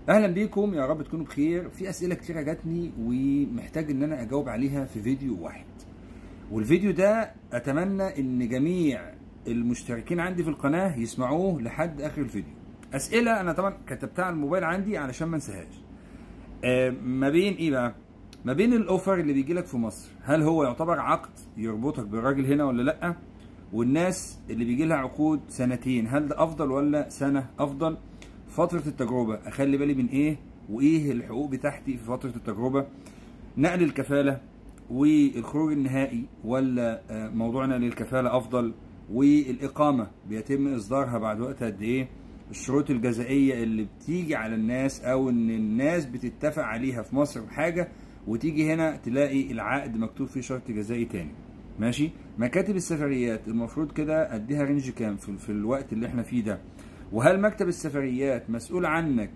اهلا بيكم يا رب تكونوا بخير في اسئله كتيره جاتني ومحتاج ان انا اجاوب عليها في فيديو واحد والفيديو ده اتمنى ان جميع المشتركين عندي في القناه يسمعوه لحد اخر الفيديو اسئله انا طبعا كتبتها على الموبايل عندي علشان ما انساهاش آه، ما بين ايه بقى ما بين الاوفر اللي بيجي لك في مصر هل هو يعتبر عقد يربطك بالراجل هنا ولا لا والناس اللي بيجي لها عقود سنتين هل ده افضل ولا سنه افضل فتره التجربه اخلي بالي من ايه وايه الحقوق بتاعتي في فتره التجربه نقل الكفاله والخروج النهائي ولا آه، موضوع نقل الكفاله افضل والاقامه بيتم اصدارها بعد وقت قد ايه الشروط الجزائيه اللي بتيجي على الناس او ان الناس بتتفق عليها في مصر بحاجه وتيجي هنا تلاقي العقد مكتوب فيه شرط جزائي تاني ماشي مكاتب السفريات المفروض كده اديها رينج كام في, في الوقت اللي احنا فيه ده وهل مكتب السفريات مسؤول عنك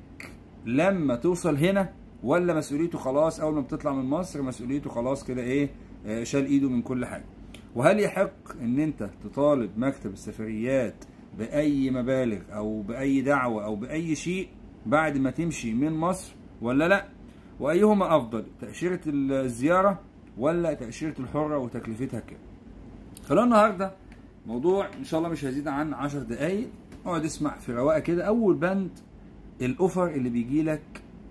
لما توصل هنا ولا مسؤوليته خلاص اول ما بتطلع من مصر مسؤوليته خلاص كده ايه آه، شال ايده من كل حاجه وهل يحق ان انت تطالب مكتب السفريات باي مبالغ او باي دعوه او باي شيء بعد ما تمشي من مصر ولا لا وايهما افضل تاشيره الزياره ولا تاشيره الحره وتكلفتها كام خلونا النهارده موضوع ان شاء الله مش هيزيد عن 10 دقايق اقعد اسمع في رواقه كده اول بند الاوفر اللي بيجي لك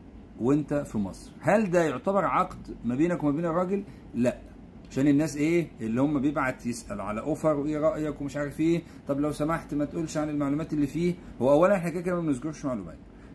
وانت في مصر هل ده يعتبر عقد ما بينك وما بين الراجل لا عشان الناس ايه اللي هم بيبعت يسال على اوفر وايه رايك ومش عارف ايه طب لو سمحت ما تقولش عن المعلومات اللي فيه هو اولا احنا كده كده ما بنذكرش معلومات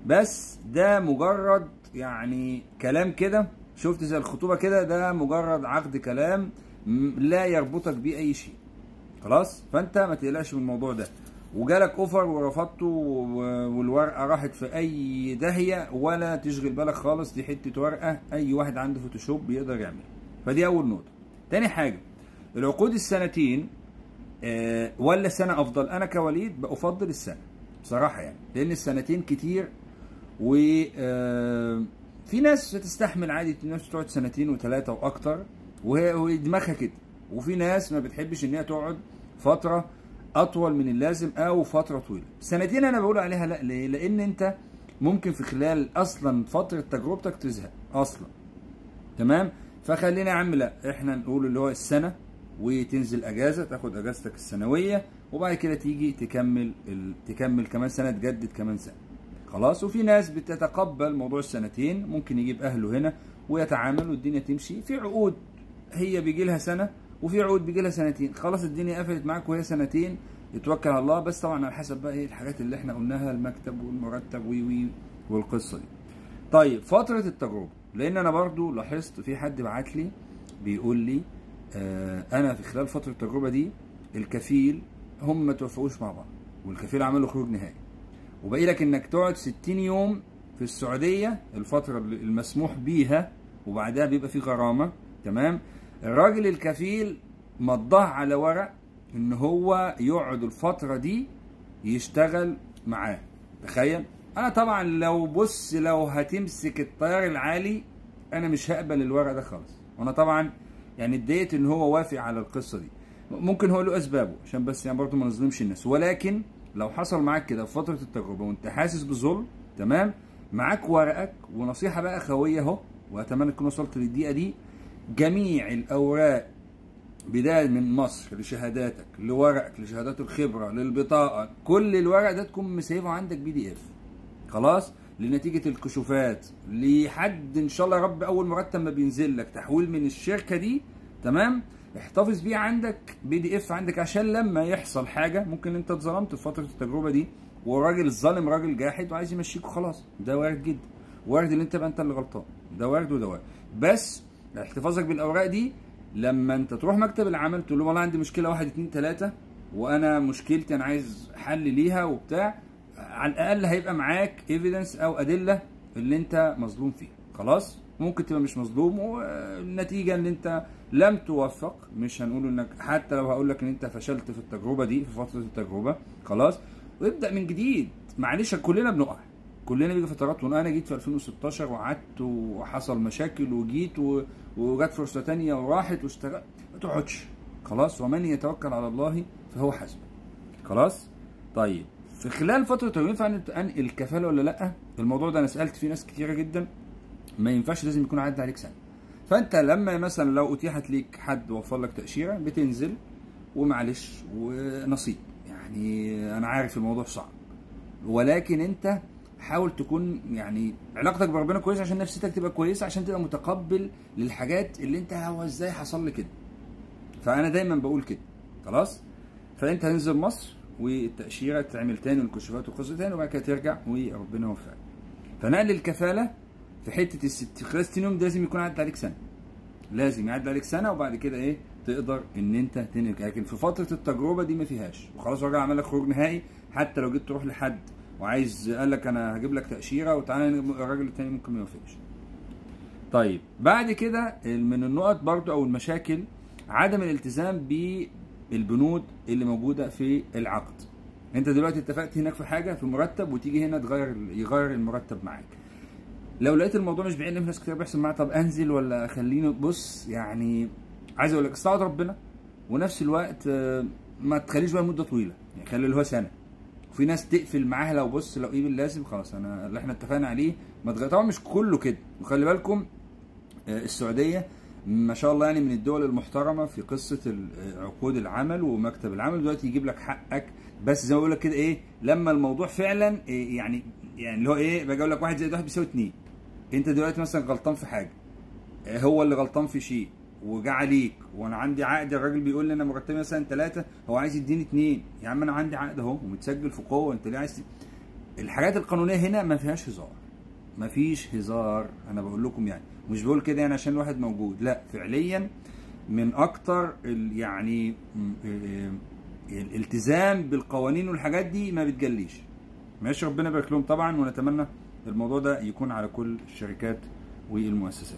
بس ده مجرد يعني كلام كده شفت زي الخطوبه كده ده مجرد عقد كلام م- لا يربطك بيه اي شيء خلاص فانت ما تقلقش من الموضوع ده وجالك اوفر ورفضته و- والورقه راحت في اي داهيه ولا تشغل بالك خالص دي حته ورقه اي واحد عنده فوتوشوب بيقدر يعملها فدي اول نقطه تاني حاجه العقود السنتين آه، ولا سنه افضل انا كوليد بفضل السنه بصراحه يعني لان السنتين كتير و آه، في ناس بتستحمل عادي الناس تقعد سنتين وثلاثه واكتر وهي وهي دماغها كده وفي ناس ما بتحبش ان هي تقعد فتره اطول من اللازم او فتره طويله سنتين انا بقول عليها لا ليه لان انت ممكن في خلال اصلا فتره تجربتك تزهق اصلا تمام فخلينا يا عم لا احنا نقول اللي هو السنه وتنزل اجازه تاخد اجازتك السنويه وبعد كده تيجي تكمل ال... تكمل كمان سنه تجدد كمان سنه خلاص وفي ناس بتتقبل موضوع السنتين ممكن يجيب اهله هنا ويتعامل والدنيا تمشي في عقود هي بيجي لها سنه وفي عقود بيجي لها سنتين خلاص الدنيا قفلت معاك وهي سنتين اتوكل على الله بس طبعا على حسب بقى ايه الحاجات اللي احنا قلناها المكتب والمرتب وي وي والقصه دي طيب فترة التجربة لأن أنا برضو لاحظت في حد بعت لي بيقول لي آه أنا في خلال فترة التجربة دي الكفيل هم ما توفقوش مع بعض والكفيل عمل له خروج نهائي وباقي لك إنك تقعد 60 يوم في السعودية الفترة اللي- المسموح بيها وبعدها بيبقى في غرامة تمام الراجل الكفيل مضاه على ورق إن هو يقعد الفترة دي يشتغل معاه تخيل انا طبعا لو بص لو هتمسك الطيار العالي انا مش هقبل الورق ده خالص وانا طبعا يعني اتضايقت ان هو وافق على القصه دي ممكن هو له اسبابه عشان بس يعني برضه ما نظلمش الناس ولكن لو حصل معاك كده في فتره التجربه وانت حاسس بظلم تمام معاك ورقك ونصيحه بقى خويه اهو واتمنى تكون وصلت للدقيقه دي جميع الاوراق بداية من مصر لشهاداتك لورقك لشهادات الخبرة للبطاقة كل الورق ده تكون مسيبه عندك بي دي اف خلاص لنتيجة الكشوفات لحد ان شاء الله يا رب اول مرتب ما بينزل لك تحويل من الشركة دي تمام احتفظ بيه عندك بي دي اف عندك عشان لما يحصل حاجة ممكن انت اتظلمت في فترة التجربة دي والراجل الظالم راجل جاحد وعايز يمشيك وخلاص ده وارد جدا وارد ان انت تبقى انت اللي غلطان ده وارد وده وارد بس احتفاظك بالاوراق دي لما انت تروح مكتب العمل تقول له والله عندي مشكله واحد اتنين تلاته وانا مشكلتي انا عايز حل ليها وبتاع على الاقل هيبقى معاك ايفيدنس او ادله اللي انت مظلوم فيها خلاص ممكن تبقى مش مظلوم والنتيجه ان انت لم توفق مش هنقول انك حتى لو هقول لك ان انت فشلت في التجربه دي في فتره التجربه خلاص وابدا من جديد معلش كلنا بنقع كلنا بيجي فترات وانا جيت في 2016 وقعدت وحصل مشاكل وجيت و... وجت فرصه تانية وراحت واشتغلت ما تقعدش خلاص ومن يتوكل على الله فهو حسبه خلاص طيب في خلال فتره هو ينفع أن- انقل كفاله ولا لا الموضوع ده انا سالت فيه ناس كتيره جدا ما ينفعش لازم يكون عدى عليك سنه فانت لما مثلا لو اتيحت ليك حد وفر لك تاشيره بتنزل ومعلش ونصيب يعني انا عارف الموضوع صعب ولكن انت حاول تكون يعني علاقتك بربنا كويسه عشان نفسيتك تبقى كويسه عشان تبقى متقبل للحاجات اللي انت هو ازاي حصل لي كده فانا دايما بقول كده خلاص فانت هتنزل مصر والتاشيره تعمل تاني والكشوفات والقصه تاني وبعد كده ترجع وربنا يوفقك فنقل الكفاله في حته الست خلال 60 يوم ده لازم يكون عدى عليك سنه لازم يعدي عليك سنه وبعد كده ايه تقدر ان انت تنقل لكن في فتره التجربه دي ما فيهاش وخلاص الراجل عمل لك خروج نهائي حتى لو جيت تروح لحد وعايز قال لك انا هجيب لك تاشيره وتعالى الراجل التاني ممكن ما يوافقش طيب بعد كده من النقط برضو او المشاكل عدم الالتزام بالبنود اللي موجوده في العقد انت دلوقتي اتفقت هناك في حاجه في المرتب وتيجي هنا تغير يغير المرتب معاك لو لقيت الموضوع مش بعيد لان في ناس كتير بيحصل معاها طب انزل ولا خليني بص يعني عايز اقول لك استعوض ربنا ونفس الوقت آه، ما تخليش بقى مده طويله يعني خلي اللي هو سنه وفي ناس تقفل معاها لو بص لو ايه باللازم خلاص انا اللي احنا اتفقنا عليه ما تغير طبعا مش كله كده وخلي بالكم آه، السعوديه ما شاء الله يعني من الدول المحترمه في قصه ال- آه، عقود العمل ومكتب العمل دلوقتي يجيب لك حقك بس زي ما بقول لك كده ايه لما الموضوع فعلا إيه يعني يعني اللي هو ايه باجي اقول لك واحد زائد واحد بيساوي اتنين انت دلوقتي مثلا غلطان في حاجه آه، هو اللي غلطان في شيء وجا عليك وانا عندي عقد الراجل بيقول لي انا مرتبي مثلا ثلاثه هو عايز يديني اثنين يا عم انا عندي عقد اهو ومتسجل في قوه انت ليه عايز ت- الحاجات القانونيه هنا ما فيهاش هزار ما فيش هزار انا بقول لكم يعني مش بقول كده يعني عشان الواحد موجود لا فعليا من اكتر ال- يعني م- ال- الالتزام بالقوانين والحاجات دي ما بتجليش ماشي ربنا يبارك لهم طبعا ونتمنى الموضوع ده يكون على كل الشركات والمؤسسات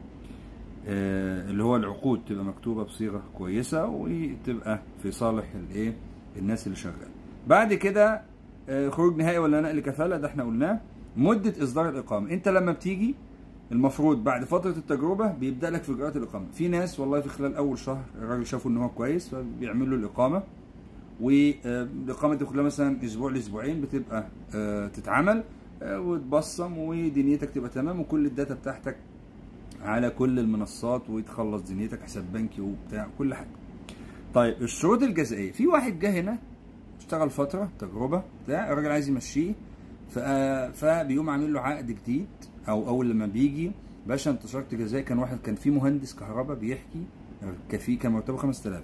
آه، اللي هو العقود تبقى مكتوبه بصيغه كويسه وتبقى في صالح الايه الناس اللي شغاله بعد كده آه، خروج نهائي ولا نقل كفاله ده احنا قلناه مده اصدار الاقامه انت لما بتيجي المفروض بعد فتره التجربه بيبدا لك في اجراءات الاقامه في ناس والله في خلال اول شهر الراجل شافوا ان هو كويس فبيعمل له الاقامه والاقامه دي كلها مثلا اسبوع لاسبوعين بتبقى آه، تتعمل آه، وتبصم ودنيتك تبقى تمام وكل الداتا بتاعتك على كل المنصات وتخلص دنيتك حساب بنكي وبتاع كل حاجه طيب الشروط الجزائيه في واحد جه هنا اشتغل فتره تجربه بتاع الراجل عايز يمشيه ف- فبيقوم عامل له عقد جديد او اول لما بيجي باشا انت شرط جزائي كان واحد كان في مهندس كهرباء بيحكي الكفيل كان مرتبه 5000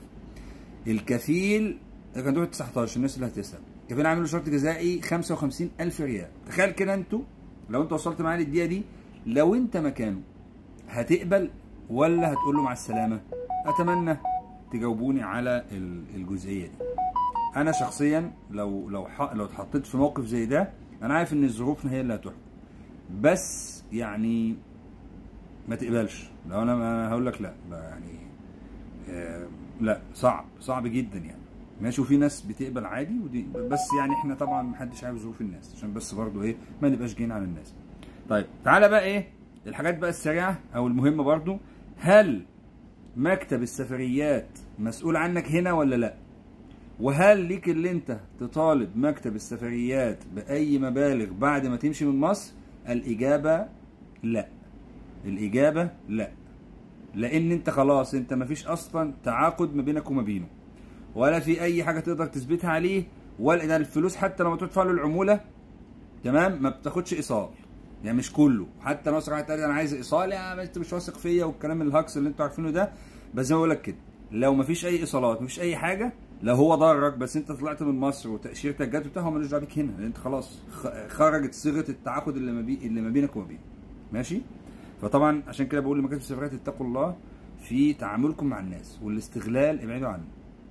الكفيل كان دول 19 الناس اللي هتسال الكفيل عامل له شرط جزائي 55000 ريال تخيل كده انتوا لو انت وصلت معاه للدقيقه دي لو انت مكانه هتقبل ولا هتقول له مع السلامه اتمنى تجاوبوني على ال- الجزئيه دي انا شخصيا لو لو ح- لو اتحطيت في موقف زي ده انا عارف ان الظروف هي اللي هتحكم بس يعني ما تقبلش لو انا ما هقول لك لا لا يعني آه، لا صعب صعب جدا يعني ماشي وفي ناس بتقبل عادي ودي بس يعني احنا طبعا محدش عارف ظروف الناس عشان بس برضو ايه ما نبقاش جايين على الناس طيب تعالى بقى ايه الحاجات بقى السريعه او المهمه برضو هل مكتب السفريات مسؤول عنك هنا ولا لا وهل ليك اللي انت تطالب مكتب السفريات باي مبالغ بعد ما تمشي من مصر الاجابه لا الاجابه لا لان انت خلاص انت مفيش اصلا تعاقد ما بينك وما بينه ولا في اي حاجه تقدر تثبتها عليه ولا ده الفلوس حتى لما تدفع له العموله تمام ما بتاخدش ايصال يعني مش كله حتى مصر قاعد تقول انا عايز ايصال يا بس انت مش واثق فيا والكلام الهكس اللي انتوا عارفينه ده بس زي ما بقول لك كده لو مفيش اي ايصالات مفيش اي حاجه لو هو ضرك بس انت طلعت من مصر وتاشيرتك جت وبتاع هو ملوش دعوه بيك هنا لان انت خلاص خ- خرجت صيغه التعاقد اللي ما بي اللي ما بينك وما بينه ماشي فطبعا عشان كده بقول لمكاتب السفريات اتقوا الله في تعاملكم مع الناس والاستغلال ابعدوا عنه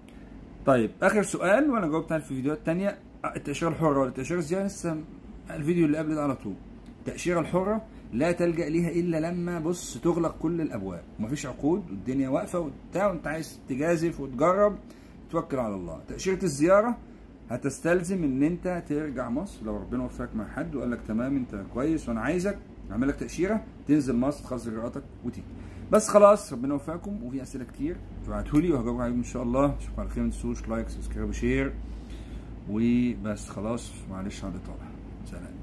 طيب اخر سؤال وانا جاوبت عليه في فيديوهات تانية آه، التاشيره الحره ولا التاشيره الزياده لسه الفيديو اللي قبل ده على طول التاشيره الحره لا تلجا ليها الا لما بص تغلق كل الابواب ومفيش عقود والدنيا واقفه وبتاع وانت عايز تجازف وتجرب توكل على الله تاشيره الزياره هتستلزم ان انت ترجع مصر لو ربنا وفقك مع حد وقال لك تمام انت كويس وانا عايزك اعمل لك تاشيره تنزل مصر تخلص اجراءاتك وتيجي بس خلاص ربنا يوفقكم وفي اسئله كتير ابعتوا لي وهجاوب عليكم ان شاء الله اشوفكم على خير ما تنسوش لايك سبسكرايب وشير وبس خلاص معلش على الاطاله سلام